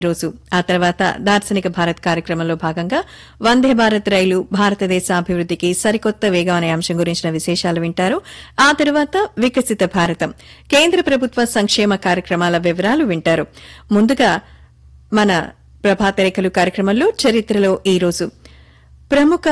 రోజు ఆ తర్వాత దార్శనిక భారత్ కార్యక్రమంలో భాగంగా వందే భారత్ రైలు భారతదేశ అభివృద్దికి సరికొత్త వేగం అనే అంశం గురించిన విశేషాలు వింటారు ఆ తర్వాత వికసిత భారతం కేంద్ర ప్రభుత్వ సంక్షేమ కార్యక్రమాల వివరాలు వింటారు ముందుగా మన ప్రభాత రేఖలు కార్యక్రమంలో చరిత్రలో ఈ రోజు ప్రముఖ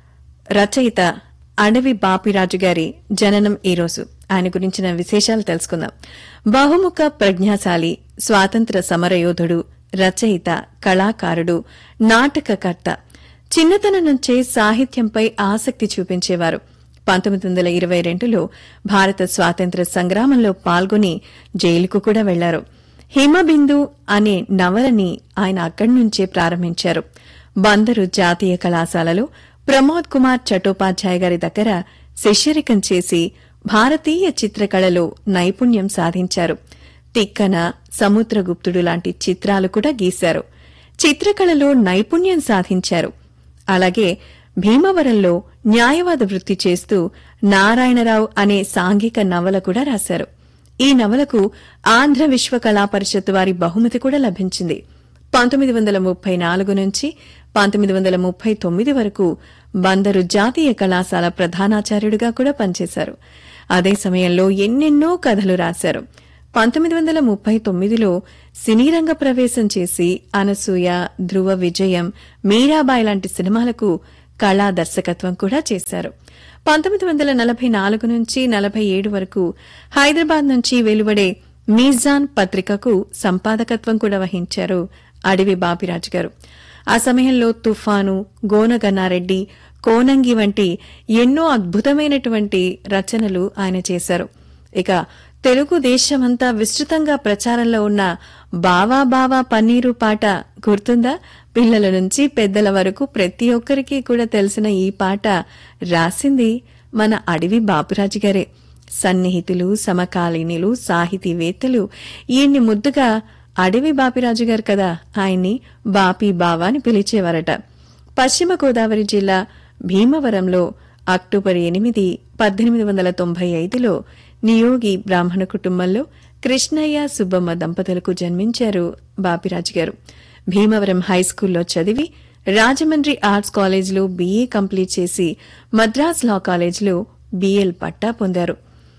రచయిత అడవి బాపిరాజు గారి జననం ఈ రోజు ఆయన గురించిన విశేషాలు తెలుసుకుందాం బహుముఖ ప్రజ్ఞాశాలి స్వాతంత్ర సమరయోధుడు రచయిత కళాకారుడు నాటకకర్త చిన్నతనం నుంచే సాహిత్యంపై ఆసక్తి చూపించేవారు పంతొమ్మిది వందల ఇరవై రెండులో భారత స్వాతంత్ర సంగ్రామంలో పాల్గొని జైలుకు కూడా వెళ్లారు హిమబిందు అనే నవలని ఆయన అక్కడి నుంచే ప్రారంభించారు బందరు జాతీయ కళాశాలలో ప్రమోద్ కుమార్ చట్టోపాధ్యాయ గారి దగ్గర శిష్యరికం చేసి భారతీయ చిత్రకళలో నైపుణ్యం సాధించారు తిక్కన సముద్రగుప్తుడు లాంటి చిత్రాలు కూడా గీశారు చిత్రకళలో నైపుణ్యం సాధించారు అలాగే భీమవరంలో న్యాయవాద వృత్తి చేస్తూ నారాయణరావు అనే సాంఘిక నవల కూడా రాశారు ఈ నవలకు ఆంధ్ర విశ్వ కళా పరిషత్ వారి బహుమతి కూడా లభించింది పంతొమ్మిది వందల ముప్పై నాలుగు నుంచి పంతొమ్మిది వందల ముప్పై తొమ్మిది వరకు బందరు జాతీయ కళాశాల ప్రధానాచార్యుడిగా కూడా పనిచేశారు అదే సమయంలో ఎన్నెన్నో కథలు రాశారు పంతొమ్మిది వందల ముప్పై తొమ్మిదిలో సినీ రంగ ప్రవేశం చేసి అనసూయ ధ్రువ విజయం మీరాబాయి లాంటి సినిమాలకు కళా దర్శకత్వం కూడా చేశారు పంతొమ్మిది వందల నలభై నాలుగు నుంచి నలభై ఏడు వరకు హైదరాబాద్ నుంచి వెలువడే మీజాన్ పత్రికకు సంపాదకత్వం కూడా వహించారు అడవి బాపిరాజు గారు ఆ సమయంలో తుఫాను గోనగన్నారెడ్డి కోనంగి వంటి ఎన్నో అద్భుతమైనటువంటి రచనలు ఆయన చేశారు ఇక తెలుగు దేశమంతా విస్తృతంగా ప్రచారంలో ఉన్న బావా బావా పన్నీరు పాట గుర్తుందా పిల్లల నుంచి పెద్దల వరకు ప్రతి ఒక్కరికి కూడా తెలిసిన ఈ పాట రాసింది మన అడవి బాపురాజు గారే సన్నిహితులు సమకాలీనులు సాహితీవేత్తలు ఈయన్ని ముద్దుగా అడవి బాపిరాజు గారు కదా ఆయన్ని బాపి బావా అని పిలిచేవారట పశ్చిమ గోదావరి జిల్లా భీమవరంలో అక్టోబర్ ఎనిమిది పద్దెనిమిది వందల తొంభై ఐదులో నియోగి బ్రాహ్మణ కుటుంబంలో కృష్ణయ్య సుబ్బమ్మ దంపతులకు జన్మించారు బాపిరాజు గారు భీమవరం హైస్కూల్లో చదివి రాజమండ్రి ఆర్ట్స్ కాలేజ్లో బీఏ కంప్లీట్ చేసి మద్రాస్ లా కాలేజ్లో బీఎల్ పట్టా పొందారు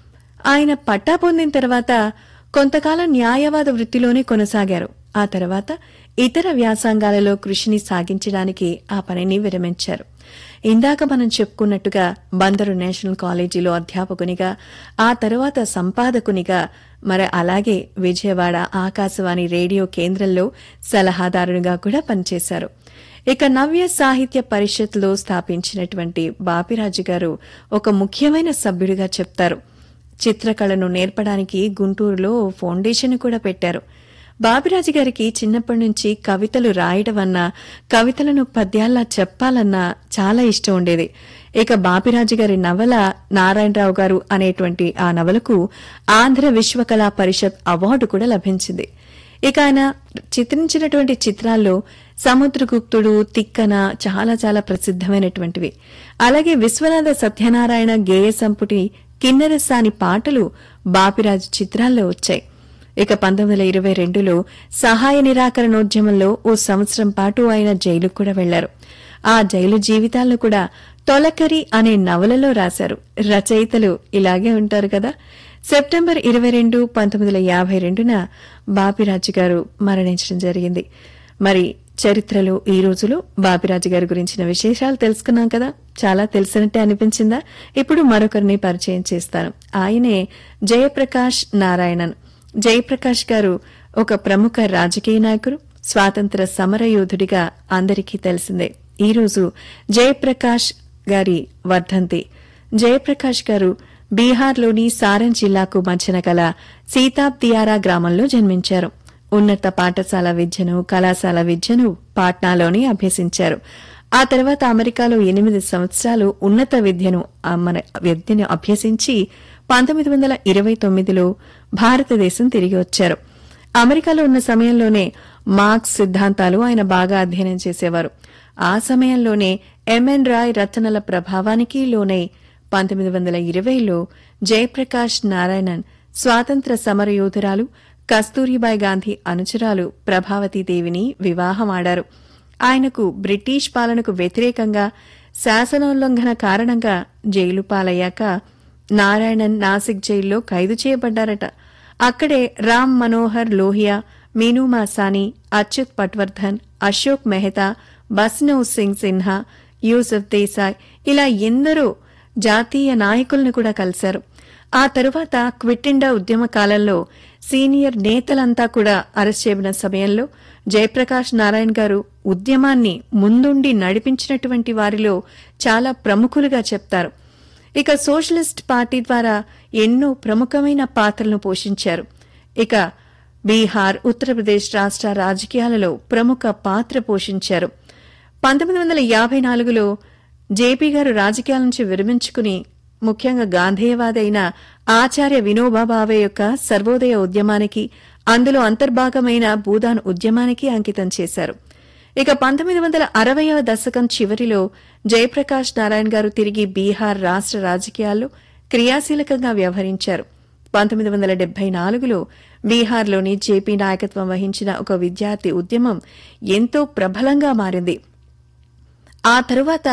ఆయన పట్టా పొందిన తర్వాత కొంతకాలం న్యాయవాద వృత్తిలోనే కొనసాగారు ఆ తర్వాత ఇతర వ్యాసంగాలలో కృషిని సాగించడానికి ఆ పనిని విరమించారు ఇందాక మనం చెప్పుకున్నట్టుగా బందరు నేషనల్ కాలేజీలో అధ్యాపకునిగా ఆ తర్వాత సంపాదకునిగా మరి అలాగే విజయవాడ ఆకాశవాణి రేడియో కేంద్రంలో సలహాదారునిగా కూడా పనిచేశారు ఇక నవ్య సాహిత్య పరిషత్లో స్థాపించినటువంటి బాపిరాజు గారు ఒక ముఖ్యమైన సభ్యుడిగా చెప్తారు చిత్రకళను నేర్పడానికి గుంటూరులో ఫౌండేషన్ కూడా పెట్టారు బాపిరాజు గారికి చిన్నప్పటి నుంచి కవితలు రాయడమన్నా కవితలను పద్యాల్లా చెప్పాలన్నా చాలా ఇష్టం ఉండేది ఇక బాపిరాజు గారి నవల నారాయణరావు గారు అనేటువంటి ఆ నవలకు ఆంధ్ర విశ్వకళా పరిషత్ అవార్డు కూడా లభించింది ఇక ఆయన చిత్రించినటువంటి చిత్రాల్లో సముద్రగుప్తుడు తిక్కన చాలా చాలా ప్రసిద్దమైనటువంటివి అలాగే విశ్వనాథ సత్యనారాయణ గేయ సంపుటి కిన్నెరసాని పాటలు బాపిరాజు చిత్రాల్లో వచ్చాయి ఇక పంతొమ్మిది వందల ఇరవై రెండులో సహాయ నిరాకరణోద్యమంలో ఓ సంవత్సరం పాటు ఆయన జైలుకు కూడా వెళ్లారు ఆ జైలు జీవితాలను కూడా తొలకరి అనే నవలలో రాశారు రచయితలు ఇలాగే ఉంటారు కదా సెప్టెంబర్ ఇరవై రెండు పంతొమ్మిది వందల యాభై రెండున బాపిరాజు గారు మరణించడం జరిగింది మరి చరిత్రలో ఈ రోజులో బాపిరాజు గారి గురించిన విశేషాలు తెలుసుకున్నాం కదా చాలా తెలిసినట్టే అనిపించిందా ఇప్పుడు మరొకరిని పరిచయం చేస్తాను ఆయనే జయప్రకాష్ నారాయణన్ జయప్రకాష్ గారు ఒక ప్రముఖ రాజకీయ నాయకుడు స్వాతంత్ర సమరయోధుడిగా అందరికీ తెలిసిందే ఈ రోజు జయప్రకాష్ గారి వర్ధంతి జయప్రకాష్ గారు బీహార్లోని సారన్ జిల్లాకు మధ్యన గల సీతాబ్దియారా గ్రామంలో జన్మించారు ఉన్నత పాఠశాల విద్యను కళాశాల విద్యను పాట్నాలోనే అభ్యసించారు ఆ తర్వాత అమెరికాలో ఎనిమిది సంవత్సరాలు ఉన్నత విద్యను మన విద్యను అభ్యసించి పంతొమ్మిది వందల ఇరవై తొమ్మిదిలో భారతదేశం తిరిగి వచ్చారు అమెరికాలో ఉన్న సమయంలోనే మార్క్స్ సిద్ధాంతాలు ఆయన బాగా అధ్యయనం చేసేవారు ఆ సమయంలోనే ఎంఎన్ రాయ్ రచనల ప్రభావానికి లోనై పంతొమ్మిది వందల ఇరవైలో జయప్రకాష్ నారాయణన్ స్వాతంత్ర సమరయోధురాలు కస్తూరిబాయి గాంధీ అనుచరాలు ప్రభావతీదేవిని వివాహమాడారు ఆయనకు బ్రిటిష్ పాలనకు వ్యతిరేకంగా శాసనోల్లంఘన కారణంగా జైలు పాలయ్యాక నారాయణన్ నాసిక్ జైల్లో ఖైదు చేయబడ్డారట అక్కడే రామ్ మనోహర్ లోహియా మీనూ మాసాని అచ్యుత్ పట్వర్ధన్ అశోక్ మెహతా బస్నవ్ సింగ్ సిన్హా యూసఫ్ దేశాయ్ ఇలా ఎందరో జాతీయ నాయకులను కూడా కలిశారు ఆ తరువాత క్విట్ ఇండియా ఉద్యమ కాలంలో సీనియర్ నేతలంతా కూడా అరెస్ట్ చేయబడిన సమయంలో జయప్రకాష్ నారాయణ్ గారు ఉద్యమాన్ని ముందుండి నడిపించినటువంటి వారిలో చాలా ప్రముఖులుగా చెప్తారు ఇక సోషలిస్ట్ పార్టీ ద్వారా ఎన్నో ప్రముఖమైన పాత్రలను పోషించారు ఇక బీహార్ ఉత్తరప్రదేశ్ రాష్ట్ర రాజకీయాలలో ప్రముఖ పాత్ర పోషించారు పంతొమ్మిది వందల యాభై నాలుగులో జేపీ గారు రాజకీయాల నుంచి విరమించుకుని ముఖ్యంగా గాంధేయవాది అయిన ఆచార్య వినోబా భావే యొక్క సర్వోదయ ఉద్యమానికి అందులో అంతర్భాగమైన భూదాన్ ఉద్యమానికి అంకితం చేశారు ఇక పంతొమ్మిది వందల అరవయవ దశకం చివరిలో జయప్రకాష్ నారాయణ గారు తిరిగి బీహార్ రాష్ట్ర రాజకీయాల్లో క్రియాశీలకంగా వ్యవహరించారు పంతొమ్మిది వందల డెబ్బై నాలుగులో బీహార్లోని జేపీ నాయకత్వం వహించిన ఒక విద్యార్థి ఉద్యమం ఎంతో ప్రబలంగా మారింది ఆ తరువాత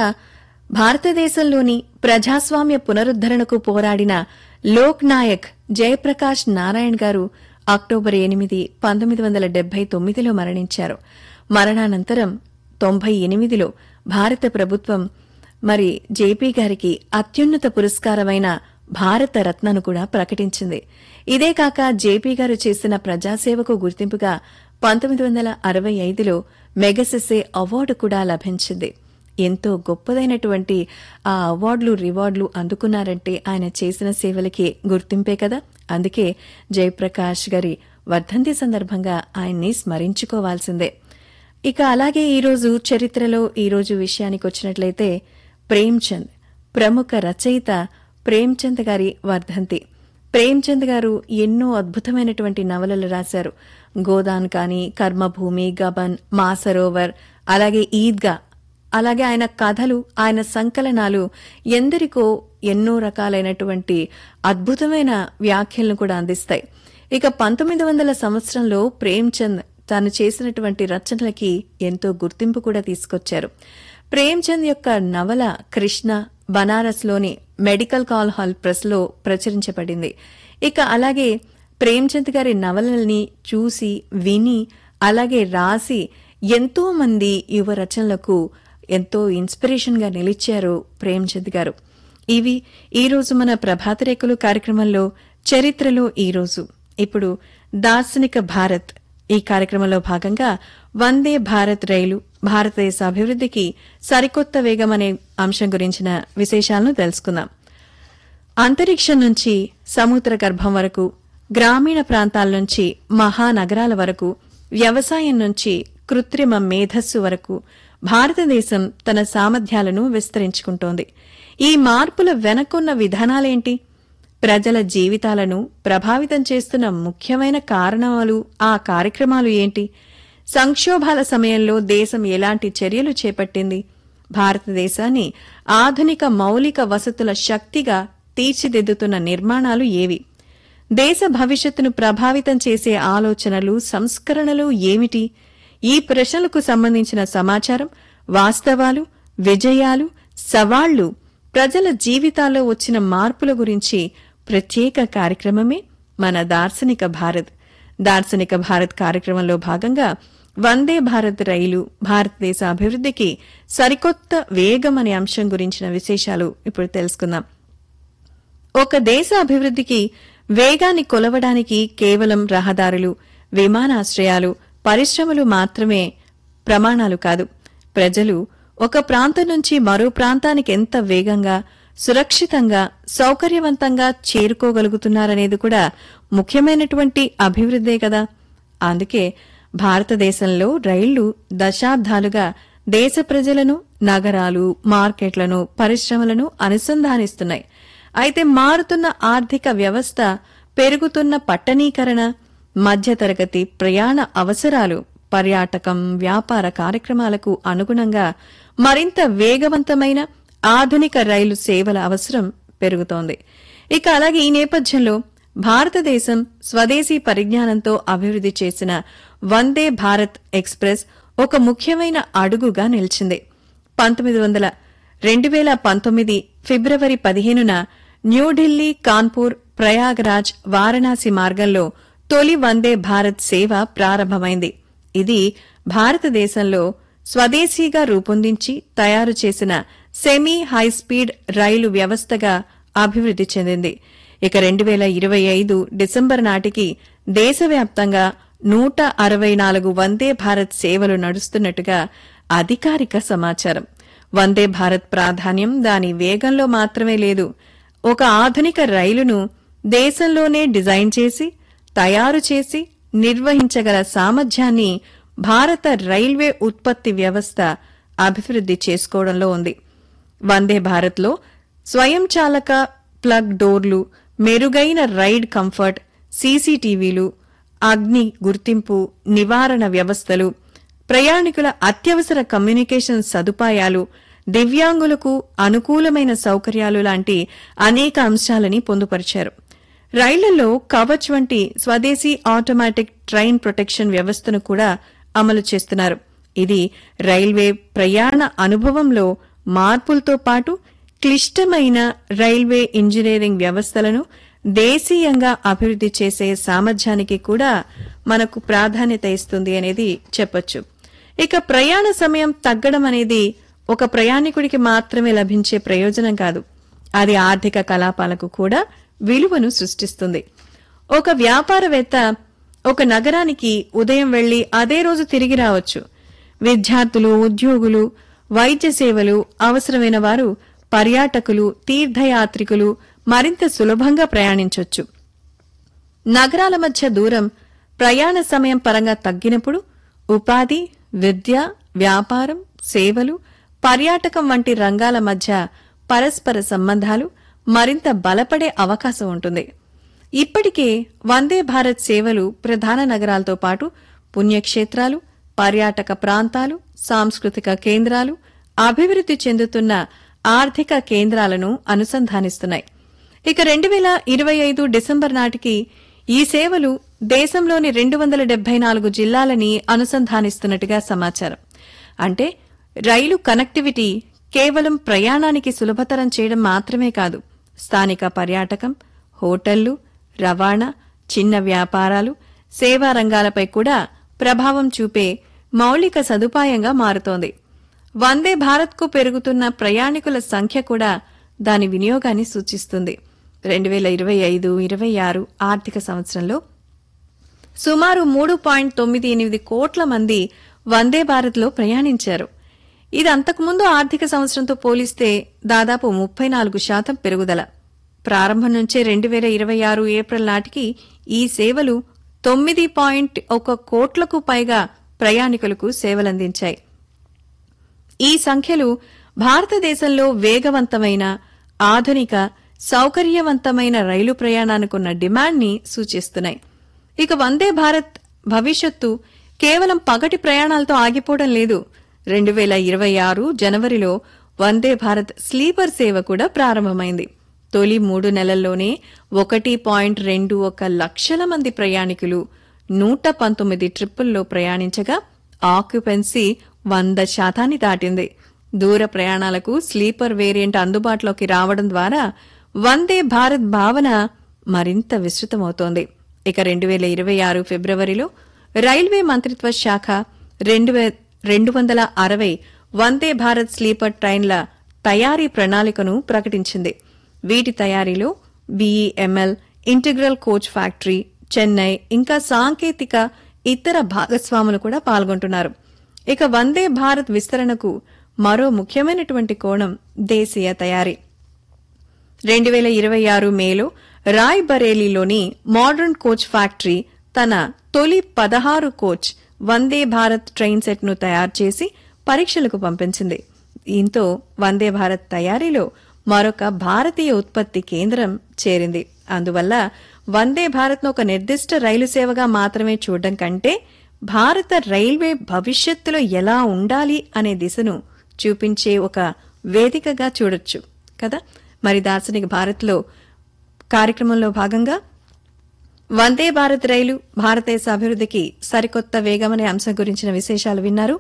భారతదేశంలోని ప్రజాస్వామ్య పునరుద్దరణకు పోరాడిన లోక్ నాయక్ జయప్రకాష్ నారాయణ్ గారు అక్టోబర్ ఎనిమిది పంతొమ్మిది వందల డెబ్బై తొమ్మిదిలో మరణించారు మరణానంతరం తొంభై ఎనిమిదిలో భారత ప్రభుత్వం మరి జేపీ గారికి అత్యున్నత పురస్కారమైన భారత రత్నను కూడా ప్రకటించింది ఇదే కాక జేపీ గారు చేసిన ప్రజాసేవకు గుర్తింపుగా పంతొమ్మిది వందల అరవై ఐదులో మెగసెసే అవార్డు కూడా లభించింది ఎంతో గొప్పదైనటువంటి ఆ అవార్డులు రివార్డులు అందుకున్నారంటే ఆయన చేసిన సేవలకి గుర్తింపే కదా అందుకే జయప్రకాష్ గారి వర్ధంతి సందర్భంగా ఆయన్ని స్మరించుకోవాల్సిందే ఇక అలాగే ఈరోజు చరిత్రలో ఈరోజు విషయానికి వచ్చినట్లయితే ప్రేమ్చంద్ ప్రముఖ రచయిత ప్రేమ్చంద్ గారి వర్ధంతి ప్రేమ్చంద్ గారు ఎన్నో అద్భుతమైనటువంటి నవలలు రాశారు గోదాన్ కాని కర్మభూమి గబన్ మాసరోవర్ అలాగే ఈద్గా అలాగే ఆయన కథలు ఆయన సంకలనాలు ఎందరికో ఎన్నో రకాలైనటువంటి అద్భుతమైన వ్యాఖ్యలను కూడా అందిస్తాయి ఇక పంతొమ్మిది వందల సంవత్సరంలో ప్రేమ్చంద్ తాను చేసినటువంటి రచనలకి ఎంతో గుర్తింపు కూడా తీసుకొచ్చారు ప్రేమ్చంద్ యొక్క నవల కృష్ణ బనారస్లోని మెడికల్ కాల్ హాల్ ప్రెస్లో ప్రచురించబడింది ఇక అలాగే ప్రేమ్చంద్ గారి నవలల్ని చూసి విని అలాగే రాసి ఎంతో మంది యువ రచనలకు ఎంతో ఇన్స్పిరేషన్ గా నిలిచారు ప్రేమ్చంద్ గారు ఇవి ఈ రోజు మన ప్రభాత రేఖలు కార్యక్రమంలో చరిత్రలో ఈ రోజు ఇప్పుడు దార్శనిక భారత్ ఈ కార్యక్రమంలో భాగంగా వందే భారత్ రైలు భారతదేశ అభివృద్ధికి సరికొత్త వేగం అనే అంశం గురించిన విశేషాలను తెలుసుకుందాం అంతరిక్షం నుంచి సముద్ర గర్భం వరకు గ్రామీణ ప్రాంతాల నుంచి మహానగరాల వరకు వ్యవసాయం నుంచి కృత్రిమ మేధస్సు వరకు భారతదేశం తన సామర్థ్యాలను విస్తరించుకుంటోంది ఈ మార్పుల వెనకున్న విధానాలేంటి ప్రజల జీవితాలను ప్రభావితం చేస్తున్న ముఖ్యమైన కారణాలు ఆ కార్యక్రమాలు ఏంటి సంక్షోభాల సమయంలో దేశం ఎలాంటి చర్యలు చేపట్టింది భారతదేశాన్ని ఆధునిక మౌలిక వసతుల శక్తిగా తీర్చిదిద్దుతున్న నిర్మాణాలు ఏవి దేశ భవిష్యత్తును ప్రభావితం చేసే ఆలోచనలు సంస్కరణలు ఏమిటి ఈ ప్రశ్నలకు సంబంధించిన సమాచారం వాస్తవాలు విజయాలు సవాళ్లు ప్రజల జీవితాల్లో వచ్చిన మార్పుల గురించి ప్రత్యేక కార్యక్రమమే మన దార్శనిక భారత్ దార్శనిక భారత్ కార్యక్రమంలో భాగంగా వందే భారత్ రైలు భారతదేశ అభివృద్ధికి సరికొత్త వేగం అనే అంశం గురించిన విశేషాలు ఇప్పుడు తెలుసుకుందాం ఒక దేశ అభివృద్ధికి వేగాన్ని కొలవడానికి కేవలం రహదారులు విమానాశ్రయాలు పరిశ్రమలు మాత్రమే ప్రమాణాలు కాదు ప్రజలు ఒక ప్రాంతం నుంచి మరో ప్రాంతానికి ఎంత వేగంగా సురక్షితంగా సౌకర్యవంతంగా చేరుకోగలుగుతున్నారనేది కూడా ముఖ్యమైనటువంటి అభివృద్ధే కదా అందుకే భారతదేశంలో రైళ్లు దశాబ్దాలుగా దేశ ప్రజలను నగరాలు మార్కెట్లను పరిశ్రమలను అనుసంధానిస్తున్నాయి అయితే మారుతున్న ఆర్థిక వ్యవస్థ పెరుగుతున్న పట్టణీకరణ మధ్యతరగతి ప్రయాణ అవసరాలు పర్యాటకం వ్యాపార కార్యక్రమాలకు అనుగుణంగా మరింత వేగవంతమైన ఆధునిక రైలు సేవల అవసరం పెరుగుతోంది ఇక అలాగే ఈ నేపథ్యంలో భారతదేశం స్వదేశీ పరిజ్ఞానంతో అభివృద్ది చేసిన వందే భారత్ ఎక్స్ప్రెస్ ఒక ముఖ్యమైన అడుగుగా నిలిచింది పంతొమ్మిది వందల రెండు వేల పంతొమ్మిది ఫిబ్రవరి పదిహేనున న్యూఢిల్లీ కాన్పూర్ ప్రయాగరాజ్ వారణాసి మార్గంలో తొలి వందే భారత్ సేవ ప్రారంభమైంది ఇది భారతదేశంలో స్వదేశీగా రూపొందించి తయారు చేసిన సెమీ హైస్పీడ్ రైలు వ్యవస్థగా అభివృద్ది చెందింది ఇక రెండు వేల ఇరవై ఐదు డిసెంబర్ నాటికి దేశవ్యాప్తంగా నూట అరవై నాలుగు వందే భారత్ సేవలు నడుస్తున్నట్టుగా అధికారిక సమాచారం వందే భారత్ ప్రాధాన్యం దాని వేగంలో మాత్రమే లేదు ఒక ఆధునిక రైలును దేశంలోనే డిజైన్ చేసి తయారు చేసి నిర్వహించగల సామర్థ్యాన్ని భారత రైల్వే ఉత్పత్తి వ్యవస్థ అభివృద్ది చేసుకోవడంలో ఉంది వందే భారత్లో స్వయంచాలక ప్లగ్ డోర్లు మెరుగైన రైడ్ కంఫర్ట్ సీసీటీవీలు అగ్ని గుర్తింపు నివారణ వ్యవస్థలు ప్రయాణికుల అత్యవసర కమ్యూనికేషన్ సదుపాయాలు దివ్యాంగులకు అనుకూలమైన సౌకర్యాలు లాంటి అనేక అంశాలని పొందుపరిచారు రైళ్లలో కవచ్ వంటి స్వదేశీ ఆటోమేటిక్ ట్రైన్ ప్రొటెక్షన్ వ్యవస్థను కూడా అమలు చేస్తున్నారు ఇది రైల్వే ప్రయాణ అనుభవంలో మార్పులతో పాటు క్లిష్టమైన రైల్వే ఇంజనీరింగ్ వ్యవస్థలను దేశీయంగా అభివృద్ది చేసే సామర్థ్యానికి కూడా మనకు ప్రాధాన్యత ఇస్తుంది అనేది చెప్పొచ్చు ఇక ప్రయాణ సమయం తగ్గడం అనేది ఒక ప్రయాణికుడికి మాత్రమే లభించే ప్రయోజనం కాదు అది ఆర్థిక కలాపాలకు కూడా విలువను సృష్టిస్తుంది ఒక వ్యాపారవేత్త ఒక నగరానికి ఉదయం వెళ్లి అదే రోజు తిరిగి రావచ్చు విద్యార్థులు ఉద్యోగులు వైద్య సేవలు అవసరమైన వారు పర్యాటకులు తీర్థయాత్రికులు మరింత సులభంగా ప్రయాణించొచ్చు నగరాల మధ్య దూరం ప్రయాణ సమయం పరంగా తగ్గినప్పుడు ఉపాధి విద్య వ్యాపారం సేవలు పర్యాటకం వంటి రంగాల మధ్య పరస్పర సంబంధాలు మరింత బలపడే అవకాశం ఉంటుంది ఇప్పటికే వందే భారత్ సేవలు ప్రధాన నగరాలతో పాటు పుణ్యక్షేత్రాలు పర్యాటక ప్రాంతాలు సాంస్కృతిక కేంద్రాలు అభివృద్ది చెందుతున్న ఆర్థిక కేంద్రాలను అనుసంధానిస్తున్నాయి ఇక రెండు వేల ఇరవై ఐదు డిసెంబర్ నాటికి ఈ సేవలు దేశంలోని రెండు వందల డెబ్బై నాలుగు జిల్లాలని అనుసంధానిస్తున్నట్టుగా సమాచారం అంటే రైలు కనెక్టివిటీ కేవలం ప్రయాణానికి సులభతరం చేయడం మాత్రమే కాదు స్థానిక పర్యాటకం హోటళ్లు రవాణా చిన్న వ్యాపారాలు సేవా రంగాలపై కూడా ప్రభావం చూపే మౌలిక సదుపాయంగా మారుతోంది వందే భారత్కు పెరుగుతున్న ప్రయాణికుల సంఖ్య కూడా దాని వినియోగాన్ని సూచిస్తుంది రెండు వేల ఇరవై ఐదు ఇరవై ఆరు ఆర్థిక సంవత్సరంలో సుమారు మూడు పాయింట్ తొమ్మిది ఎనిమిది కోట్ల మంది వందే భారత్లో ప్రయాణించారు ఇది అంతకుముందు ఆర్థిక సంవత్సరంతో పోలిస్తే దాదాపు ముప్పై నాలుగు శాతం పెరుగుదల ప్రారంభం నుంచే రెండు వేల ఇరవై ఆరు ఏప్రిల్ నాటికి ఈ సేవలు తొమ్మిది పాయింట్ ఒక కోట్లకు పైగా ప్రయాణికులకు సేవలందించాయి ఈ సంఖ్యలు భారతదేశంలో వేగవంతమైన ఆధునిక సౌకర్యవంతమైన రైలు ప్రయాణానికున్న డిమాండ్ని సూచిస్తున్నాయి ఇక వందే భారత్ భవిష్యత్తు కేవలం పగటి ప్రయాణాలతో ఆగిపోవడం లేదు రెండు వేల ఇరవై ఆరు జనవరిలో వందే భారత్ స్లీపర్ సేవ కూడా ప్రారంభమైంది తొలి మూడు నెలల్లోనే ఒకటి పాయింట్ రెండు ఒక లక్షల మంది ప్రయాణికులు నూట పంతొమ్మిది ట్రిప్పుల్లో ప్రయాణించగా ఆక్యుపెన్సీ వంద శాతాన్ని దాటింది దూర ప్రయాణాలకు స్లీపర్ వేరియంట్ అందుబాటులోకి రావడం ద్వారా వందే భారత్ భావన మరింత విస్తృతమవుతోంది ఇక రెండు వేల ఇరవై ఆరు ఫిబ్రవరిలో రైల్వే మంత్రిత్వ శాఖ రెండు వే- రెండు వందల అరవై వందే భారత్ స్లీపర్ ట్రైన్ల తయారీ ప్రణాళికను ప్రకటించింది వీటి తయారీలో BEML integral coach factory Chennai ఇంకా సాంకేతిక ఇతర భాగస్వాములు కూడా పాల్గొంటున్నారు ఇక వందే భారత్ విస్తరణకు మరో ముఖ్యమైనటువంటి కోణం దేశీయ తయారీ రెండు వేల ఇరవై ఆరు మేలో రాయ్ బరేలీలోని మోడర్న్ కోచ్ ఫ్యాక్టరీ తన తొలి పదహారు coach Vande Bharat train set ను తయారు చేసి పరీక్షలకు పంపించింది దీంతో వందే భారత్ తయారీలో మరొక భారతీయ ఉత్పత్తి కేంద్రం చేరింది అందువల్ల వందే భారత్ను ఒక నిర్దిష్ట రైలు సేవగా మాత్రమే చూడడం కంటే భారత రైల్వే భవిష్యత్తులో ఎలా ఉండాలి అనే దిశను చూపించే ఒక వేదికగా చూడొచ్చు కదా మరి దార్శనిక భారత్లో కార్యక్రమంలో భాగంగా వందే భారత్ రైలు భారతదేశ అభివృద్దికి సరికొత్త వేగం అనే అంశం గురించిన విశేషాలు విన్నారు